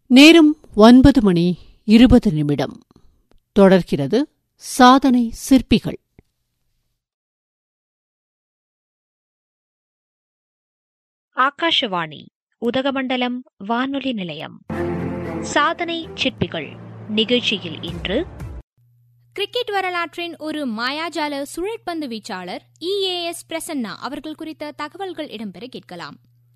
நேரம் ஒன்பது மணி இருபது நிமிடம் தொடர்கிறது சாதனை சிற்பிகள் ஆகாஷவாணி உதகமண்டலம் வானொலி நிலையம் சாதனை சிற்பிகள் நிகழ்ச்சியில் இன்று கிரிக்கெட் வரலாற்றின் ஒரு மாயாஜால சுழற்பந்து வீச்சாளர் இஏஎஸ் பிரசன்னா அவர்கள் குறித்த தகவல்கள் இடம்பெற கேட்கலாம்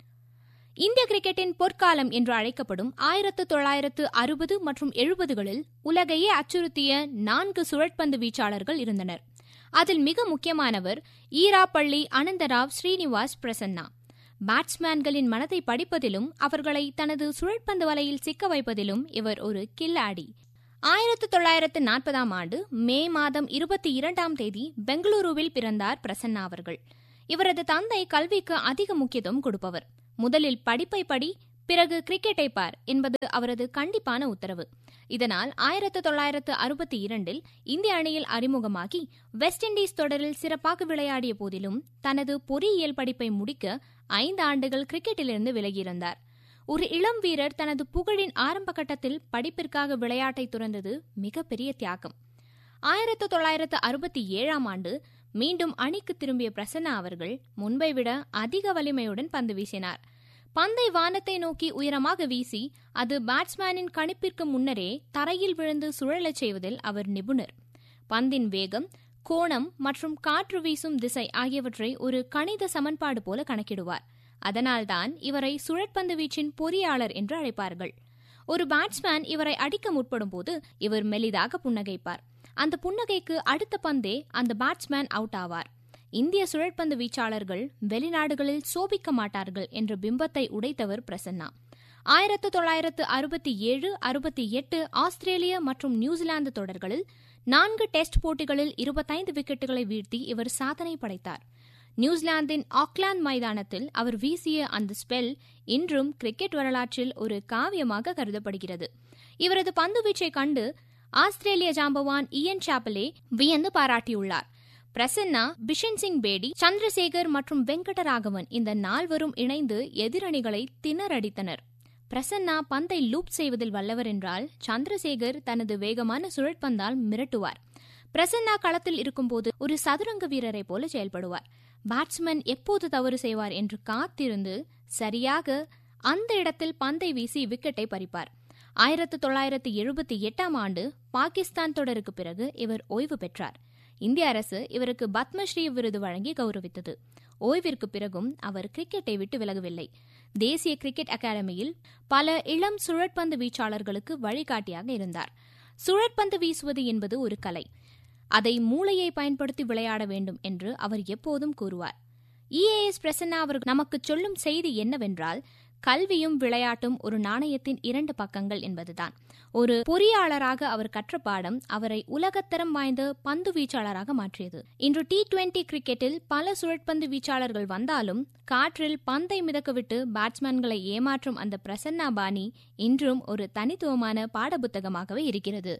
இந்திய கிரிக்கெட்டின் பொற்காலம் என்று அழைக்கப்படும் ஆயிரத்து தொள்ளாயிரத்து அறுபது மற்றும் எழுபதுகளில் உலகையே அச்சுறுத்திய நான்கு சுழற்பந்து வீச்சாளர்கள் இருந்தனர் அதில் மிக முக்கியமானவர் ஈராப்பள்ளி அனந்தராவ் ஸ்ரீனிவாஸ் பிரசன்னா பேட்ஸ்மேன்களின் மனதை படிப்பதிலும் அவர்களை தனது சுழற்பந்து வலையில் சிக்க வைப்பதிலும் இவர் ஒரு கில்லாடி ஆயிரத்து தொள்ளாயிரத்து நாற்பதாம் ஆண்டு மே மாதம் இருபத்தி இரண்டாம் தேதி பெங்களூருவில் பிறந்தார் பிரசன்னா அவர்கள் இவரது தந்தை கல்விக்கு அதிக முக்கியத்துவம் கொடுப்பவர் முதலில் படிப்பை படி பிறகு கிரிக்கெட்டை பார் என்பது அவரது கண்டிப்பான உத்தரவு இதனால் ஆயிரத்து தொள்ளாயிரத்து அறுபத்தி இரண்டில் இந்திய அணியில் அறிமுகமாகி வெஸ்ட் இண்டீஸ் தொடரில் சிறப்பாக விளையாடிய போதிலும் தனது பொறியியல் படிப்பை முடிக்க ஐந்து ஆண்டுகள் கிரிக்கெட்டிலிருந்து விலகியிருந்தார் ஒரு இளம் வீரர் தனது புகழின் ஆரம்ப கட்டத்தில் படிப்பிற்காக விளையாட்டை துறந்தது மிகப்பெரிய தியாகம் ஆயிரத்து தொள்ளாயிரத்து அறுபத்தி ஏழாம் ஆண்டு மீண்டும் அணிக்கு திரும்பிய பிரசன்னா அவர்கள் முன்பை விட அதிக வலிமையுடன் பந்து வீசினார் பந்தை வானத்தை நோக்கி உயரமாக வீசி அது பேட்ஸ்மேனின் கணிப்பிற்கு முன்னரே தரையில் விழுந்து சுழலச் செய்வதில் அவர் நிபுணர் பந்தின் வேகம் கோணம் மற்றும் காற்று வீசும் திசை ஆகியவற்றை ஒரு கணித சமன்பாடு போல கணக்கிடுவார் அதனால்தான் இவரை சுழற்பந்து வீச்சின் பொறியாளர் என்று அழைப்பார்கள் ஒரு பேட்ஸ்மேன் இவரை அடிக்க முற்படும் போது இவர் மெலிதாக புன்னகைப்பார் அந்த புன்னகைக்கு அடுத்த பந்தே அந்த பேட்ஸ்மேன் அவுட் ஆவார் இந்திய சுழற்பந்து வீச்சாளர்கள் வெளிநாடுகளில் சோபிக்க மாட்டார்கள் என்ற பிம்பத்தை உடைத்தவர் பிரசன்னா ஆயிரத்து தொள்ளாயிரத்து அறுபத்தி ஏழு அறுபத்தி எட்டு ஆஸ்திரேலிய மற்றும் நியூசிலாந்து தொடர்களில் நான்கு டெஸ்ட் போட்டிகளில் இருபத்தைந்து விக்கெட்டுகளை வீழ்த்தி இவர் சாதனை படைத்தார் நியூசிலாந்தின் ஆக்லாந்து மைதானத்தில் அவர் வீசிய அந்த ஸ்பெல் இன்றும் கிரிக்கெட் வரலாற்றில் ஒரு காவியமாக கருதப்படுகிறது இவரது பந்துவீச்சை கண்டு ஆஸ்திரேலிய ஜாம்பவான் இயன் சாப்பலே வியந்து பாராட்டியுள்ளார் பிரசன்னா பிஷன் சிங் பேடி சந்திரசேகர் மற்றும் வெங்கடராகவன் இந்த நால்வரும் இணைந்து எதிரணிகளை திணறடித்தனர் பிரசன்னா பந்தை லூப் செய்வதில் வல்லவர் என்றால் சந்திரசேகர் தனது வேகமான சுழற்பந்தால் மிரட்டுவார் பிரசன்னா களத்தில் இருக்கும்போது ஒரு சதுரங்க வீரரை போல செயல்படுவார் பேட்ஸ்மேன் எப்போது தவறு செய்வார் என்று காத்திருந்து சரியாக அந்த இடத்தில் பந்தை வீசி விக்கெட்டை பறிப்பார் ஆயிரத்து தொள்ளாயிரத்து எழுபத்தி எட்டாம் ஆண்டு பாகிஸ்தான் தொடருக்கு பிறகு இவர் ஓய்வு பெற்றார் இந்திய அரசு இவருக்கு பத்மஸ்ரீ விருது வழங்கி கௌரவித்தது ஓய்விற்கு பிறகும் அவர் கிரிக்கெட்டை விட்டு விலகவில்லை தேசிய கிரிக்கெட் அகாடமியில் பல இளம் சுழற்பந்து வீச்சாளர்களுக்கு வழிகாட்டியாக இருந்தார் சுழற்பந்து வீசுவது என்பது ஒரு கலை அதை மூளையை பயன்படுத்தி விளையாட வேண்டும் என்று அவர் எப்போதும் கூறுவார் இஏஎஸ் பிரசன்னா அவர்கள் நமக்கு சொல்லும் செய்தி என்னவென்றால் கல்வியும் விளையாட்டும் ஒரு நாணயத்தின் இரண்டு பக்கங்கள் என்பதுதான் ஒரு பொறியாளராக அவர் கற்ற பாடம் அவரை உலகத்தரம் வாய்ந்த பந்து வீச்சாளராக மாற்றியது இன்று டி டுவெண்டி கிரிக்கெட்டில் பல சுழற்பந்து வீச்சாளர்கள் வந்தாலும் காற்றில் பந்தை மிதக்கவிட்டு பேட்ஸ்மேன்களை ஏமாற்றும் அந்த பிரசன்னா பாணி இன்றும் ஒரு தனித்துவமான பாடப்புத்தகமாகவே இருக்கிறது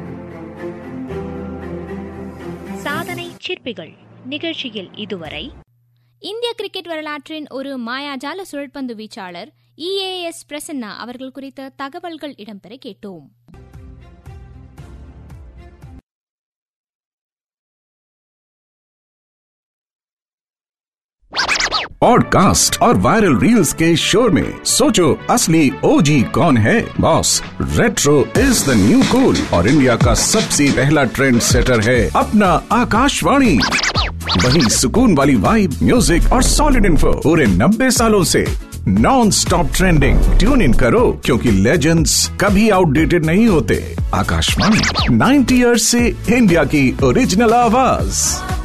சாதனை சிற்பிகள் நிகழ்ச்சியில் இதுவரை இந்திய கிரிக்கெட் வரலாற்றின் ஒரு மாயாஜால சுழற்பந்து வீச்சாளர் இஏஎஸ் பிரசன்னா அவர்கள் குறித்த தகவல்கள் இடம்பெற கேட்டோம் पॉडकास्ट और वायरल रील्स के शोर में सोचो असली ओजी कौन है boss retro is the new cool और इंडिया का सबसे पहला ट्रेंड सेटर है अपना आकाशवाणी वही सुकून वाली वाइब म्यूजिक और सॉलिड इन्फो पूरे नब्बे सालों से non stop trending tune in करो क्योंकि लेजेंड्स कभी आउटडेटेड नहीं होते आकाशवाणी 90 इयर्स से इंडिया की ओरिजिनल आवाज